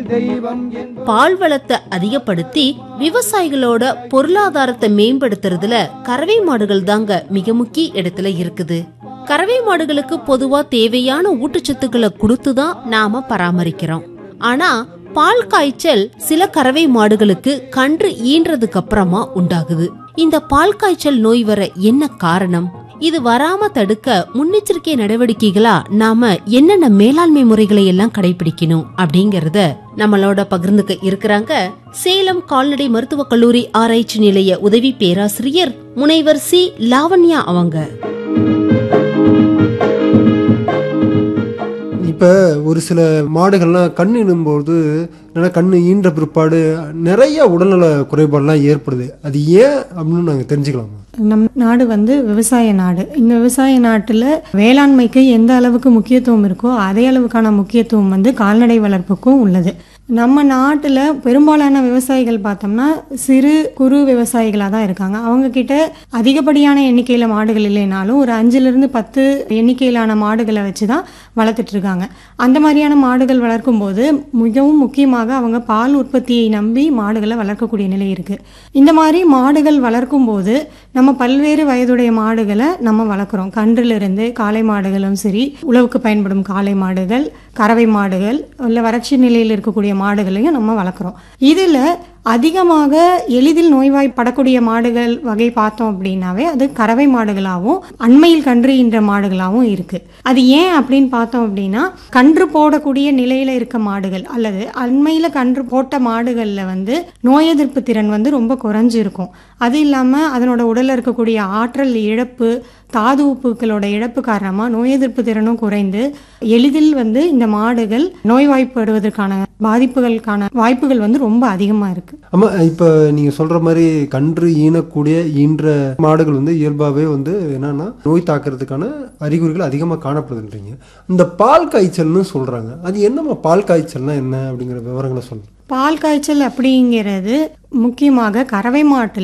பால் வளத்தை அதிகப்படுத்தி விவசாயிகளோட பொருளாதாரத்தை மேம்படுத்துறதுல கறவை மாடுகள் தாங்க மிக முக்கிய இடத்துல இருக்குது கறவை மாடுகளுக்கு பொதுவா தேவையான ஊட்டச்சத்துக்களை கொடுத்துதான் நாம பராமரிக்கிறோம் ஆனா பால் காய்ச்சல் சில கறவை மாடுகளுக்கு கன்று ஈன்றதுக்கு அப்புறமா உண்டாகுது இந்த பால் காய்ச்சல் நோய் வர என்ன காரணம் இது வராம தடுக்க முன்னெச்சரிக்கை நடவடிக்கைகளா நாம என்னென்ன மேலாண்மை முறைகளை எல்லாம் கடைபிடிக்கணும் அப்படிங்கறத நம்மளோட பகிர்ந்துக்க இருக்கிறாங்க சேலம் கால்நடை மருத்துவக் கல்லூரி ஆராய்ச்சி நிலைய உதவி பேராசிரியர் முனைவர் சி லாவண்யா அவங்க இப்போ ஒரு சில மாடுகள்லாம் கண் இடும்போது நல்லா கண் ஈன்ற பிற்பாடு நிறைய உடல்நல குறைபாடுலாம் ஏற்படுது அது ஏன் அப்படின்னு நாங்கள் தெரிஞ்சுக்கலாமா நம் நாடு வந்து விவசாய நாடு இந்த விவசாய நாட்டில் வேளாண்மைக்கு எந்த அளவுக்கு முக்கியத்துவம் இருக்கோ அதே அளவுக்கான முக்கியத்துவம் வந்து கால்நடை வளர்ப்புக்கும் உள்ளது நம்ம நாட்டில் பெரும்பாலான விவசாயிகள் பார்த்தோம்னா சிறு குறு விவசாயிகளாக தான் இருக்காங்க அவங்க கிட்ட அதிகப்படியான எண்ணிக்கையில் மாடுகள் இல்லைனாலும் ஒரு அஞ்சுலேருந்து பத்து எண்ணிக்கையிலான மாடுகளை வச்சு தான் வளர்த்துட்டு இருக்காங்க அந்த மாதிரியான மாடுகள் வளர்க்கும் போது மிகவும் முக்கியமாக அவங்க பால் உற்பத்தியை நம்பி மாடுகளை வளர்க்கக்கூடிய நிலை இருக்கு இந்த மாதிரி மாடுகள் வளர்க்கும் போது நம்ம பல்வேறு வயதுடைய மாடுகளை நம்ம வளர்க்குறோம் கன்றிலிருந்து காளை மாடுகளும் சரி உழவுக்கு பயன்படும் காளை மாடுகள் கறவை மாடுகள் இல்லை வறட்சி நிலையில் இருக்கக்கூடிய மாடுகளையும் நம்ம வளர்க்குறோம் இதில் அதிகமாக எளிதில் நோய்வாய்ப்படக்கூடிய மாடுகள் வகை பார்த்தோம் அப்படின்னாவே அது கறவை மாடுகளாகவும் அண்மையில் கன்று ஈன்ற மாடுகளாகவும் இருக்கு அது ஏன் அப்படின்னு பார்த்தோம் அப்படின்னா கன்று போடக்கூடிய நிலையில இருக்க மாடுகள் அல்லது அண்மையில கன்று போட்ட மாடுகள்ல வந்து நோய் எதிர்ப்பு திறன் வந்து ரொம்ப குறைஞ்சு இருக்கும் அது இல்லாம அதனோட உடல்ல இருக்கக்கூடிய ஆற்றல் இழப்பு தாது உப்புகளோட இழப்பு காரணமா நோய் எதிர்ப்பு திறனும் குறைந்து எளிதில் வந்து இந்த மாடுகள் நோய்வாய்ப்படுவதற்கான பாதிப்புகளுக்கான வாய்ப்புகள் வந்து ரொம்ப அதிகமா இருக்கு ஆமா இப்போ நீங்கள் சொல்கிற மாதிரி கன்று ஈனக்கூடிய ஈன்ற மாடுகள் வந்து இயல்பாகவே வந்து என்னன்னா நோய் தாக்குறதுக்கான அறிகுறிகள் அதிகமாக காணப்படுதுன்றீங்க இந்த பால் காய்ச்சல்னு சொல்கிறாங்க அது என்னம்மா பால் காய்ச்சல்னா என்ன அப்படிங்கிற விவரங்களை சொல்லுங்க பால் காய்ச்சல் அப்படிங்கிறது முக்கியமாக கறவை மாட்டுல